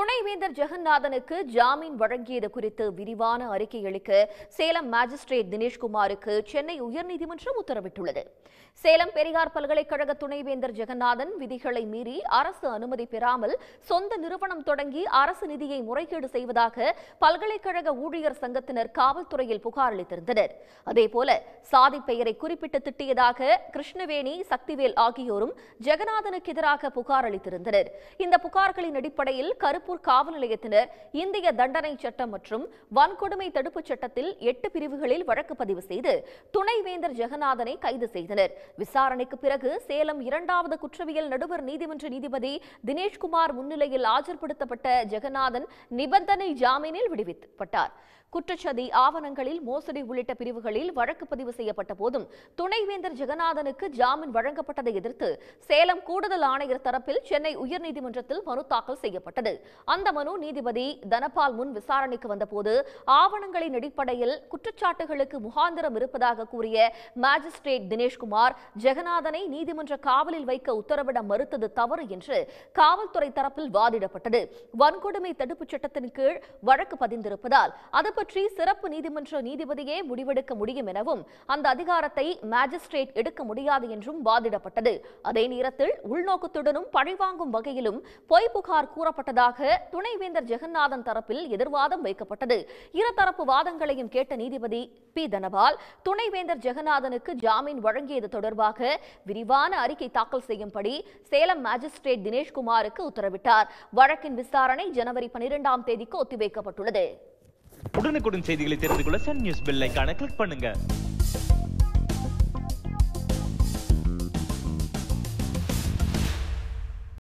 துணைவேந்தர் ஜெகநாதனுக்கு ஜாமீன் வழங்கியது குறித்து விரிவான அறிக்கை அளிக்க சேலம் மாஜிஸ்ட்ரேட் தினேஷ்குமாருக்கு சென்னை உயர்நீதிமன்றம் உத்தரவிட்டுள்ளது சேலம் பெரியார் பல்கலைக்கழக துணைவேந்தர் ஜெகநாதன் விதிகளை மீறி அரசு அனுமதி பெறாமல் சொந்த நிறுவனம் தொடங்கி அரசு நிதியை முறைகேடு செய்வதாக பல்கலைக்கழக ஊழியர் சங்கத்தினர் காவல்துறையில் புகார் அளித்திருந்தனர் அதேபோல சாதி பெயரை குறிப்பிட்டு திட்டியதாக கிருஷ்ணவேணி சக்திவேல் ஆகியோரும் ஜெகநாதனுக்கு எதிராக புகார் அளித்திருந்தனர் இந்த புகார்களின் அடிப்படையில் கருப்பூர் காவல் நிலையத்தினர் இந்திய தண்டனை சட்டம் மற்றும் வன்கொடுமை தடுப்புச் சட்டத்தில் எட்டு பிரிவுகளில் வழக்கு பதிவு செய்து துணைவேந்தர் ஜெகநாதனை கைது செய்தனர் விசாரணைக்கு பிறகு சேலம் இரண்டாவது குற்றவியல் நடுவர் நீதிமன்ற நீதிபதி தினேஷ்குமார் முன்னிலையில் ஆஜர்படுத்தப்பட்ட ஜெகநாதன் நிபந்தனை ஜாமீனில் விடுவிக்கப்பட்டார் குற்றச்சதி ஆவணங்களில் மோசடி உள்ளிட்ட பிரிவுகளில் வழக்கு பதிவு செய்யப்பட்ட போதும் துணைவேந்தர் ஜெகநாதனுக்கு ஜாமீன் வழங்கப்பட்டதை எதிர்த்து சேலம் கூடுதல் ஆணையர் தரப்பில் சென்னை உயர்நீதிமன்றத்தில் மனு தாக்கல் செய்யப்பட்டது அந்த மனு நீதிபதி தனபால் முன் விசாரணைக்கு வந்தபோது ஆவணங்களின் அடிப்படையில் குற்றச்சாட்டுகளுக்கு முகாந்திரம் இருப்பதாக கூறிய மாஜிஸ்ட்ரேட் தினேஷ்குமார் ஜெகநாதனை நீதிமன்ற காவலில் வைக்க உத்தரவிட மறுத்தது தவறு என்று காவல்துறை தரப்பில் வாதிடப்பட்டது வன்கொடுமை தடுப்புச் சட்டத்தின் கீழ் வழக்கு பதிந்திருப்பதால் அது பற்றி சிறப்பு நீதிமன்ற நீதிபதியே முடிவெடுக்க முடியும் எனவும் அந்த அதிகாரத்தை மாஜிஸ்ட்ரேட் எடுக்க முடியாது என்றும் வாதிடப்பட்டது அதே நேரத்தில் உள்நோக்கத்துடனும் பழிவாங்கும் வகையிலும் பொய் புகார் கூறப்பட்டதாக துணைவேந்தர் ஜெகநாதன் தரப்பில் எதிர்வாதம் வைக்கப்பட்டது இருதரப்பு வாதங்களையும் கேட்ட நீதிபதி பி தனபால் துணைவேந்தர் ஜெகநாதனுக்கு ஜாமீன் வழங்கியது தொடர்பாக விரிவான அறிக்கை தாக்கல் செய்யும்படி சேலம் மாஜிஸ்ட்ரேட் தினேஷ்குமாருக்கு உத்தரவிட்டார் வழக்கின் விசாரணை ஜனவரி பனிரெண்டாம் தேதிக்கு ஒத்திவைக்கப்பட்டுள்ளது உடனுக்குடன் செய்திகளை தெரிந்து கொள்ள சன் நியூஸ் பெல் ஐகானை கிளிக் பண்ணுங்க